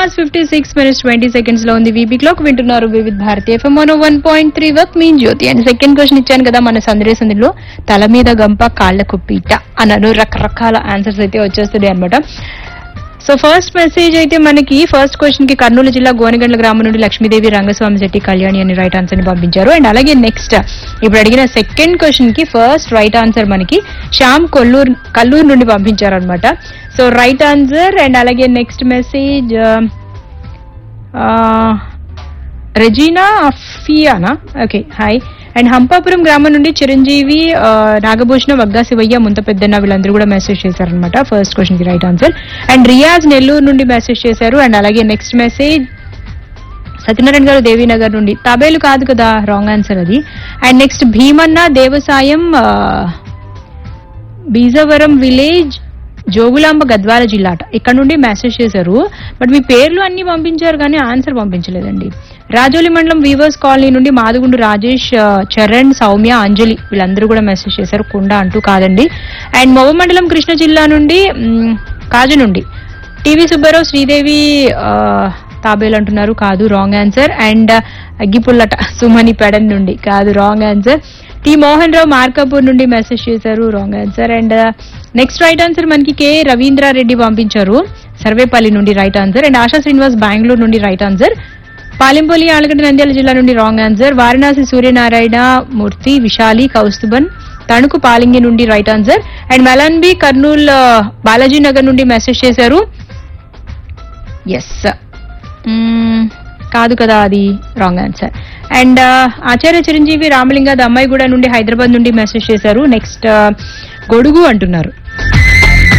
hours fifty six minutes twenty seconds లో ఉంది VB clock వింటున్నారు Vividh Bharati FM one point three వర్క్ మీన్ జ్యోతి అండ్ సెకండ్ క్వశ్చన్ ఇచ్చాను కదా మన సందేశ సందిలో తల మీద గంప కాళ్లకు పీట అన్నాను రకరకాల ఆన్సర్స్ అయితే వచ్చేస్తుంది అనమాట సో ఫస్ట్ మెసేజ్ అయితే మనకి ఫస్ట్ క్వశ్చన్ కి కర్నూలు జిల్లా గోనగండ్ల గ్రామం నుండి లక్ష్మీదేవి రంగస్వామి శెట్టి కళ్యాణి అని రైట్ ఆన్సర్ ని పంపించారు అండ్ అలాగే నెక్స్ట్ ఇప్పుడు అడిగిన సెకండ్ క్వశ్చన్ కి ఫస్ట్ రైట్ ఆన్సర్ మనకి శ్యామ్ కొల్లూరు కల్లూరు నుండి పంపించారు అనమాట సో రైట్ ఆన్సర్ అండ్ అలాగే నెక్స్ట్ మెసేజ్ రెజీనా అఫియానా ఓకే హాయ్ అండ్ హంపాపురం గ్రామం నుండి చిరంజీవి ఆ, నాగభూషణ వగ్గా శివయ్య ముంత పెద్దన్న వీళ్ళందరూ కూడా మెసేజ్ చేశారనమాట ఫస్ట్ క్వశ్చన్ కి right answer and Riyaz Nellore నుండి మెసేజ్ చేశారు అండ్ అలాగే నెక్స్ట్ మెసేజ్ సత్యనారాయణ గారు దేవీనగర్ నుండి తాబేలు కాదు కదా రాంగ్ ఆన్సర్ అది అండ్ నెక్స్ట్ భీమన్న దేవసాయం ఆ, బీజవరం విలేజ్ జోగులాంబ గద్వాల జిల్లాట ఇక్కడ నుండి మెసేజ్ చేశారు బట్ మీ పేర్లు అన్ని పంపించారు కానీ ఆన్సర్ పంపించలేదండి రాజోలి మండలం వీవర్స్ కాలనీ నుండి మాదుగుండు రాజేష్ ఆ, చరణ్ సౌమ్య అంజలి వీళ్ళందరూ కూడా మెసేజ్ చేశారు కుండ అంటూ కాదండి అండ్ మొవ మండలం కృష్ణ జిల్లా నుండి మ్, కాజు నుండి టీవీ సుబ్బారావు శ్రీదేవి ఆ, తాబేలు అంటున్నారు కాదు రాంగ్ ఆన్సర్ అండ్ అగ్గిపుల్లట సుమని పెడన్ నుండి కాదు wrong answer T Mohan Rao Markapur నుండి మెసేజ్ చేశారు wrong answer and next right answer మనకి కే రవీంద్రారెడ్డి పంపించారు సర్వేపల్లి నుండి right answer and Asha Srinivas Bengaluru నుండి రైట్ ఆన్సర్ పాలింపల్లి ఆలగడ్డ నంద్యాల జిల్లా నుండి రాంగ్ ఆన్సర్ వారణాసి సూర్యనారాయణ మూర్తి విశాలి కౌస్తుబన్ తణుకు పాలింగి నుండి రైట్ ఆన్సర్ అండ్ మెలన్బి కర్నూల్ ఆ, బాలాజీ నగర్ నుండి మెసేజ్ చేశారు ఎస్ కాదు కదా అది wrong answer and Acharya Chiranjeevi Ramalinga అమ్మాయి కూడా నుండి హైదరాబాద్ నుండి మెసేజ్ చేశారు నెక్స్ట్ గొడుగు అంటున్నారు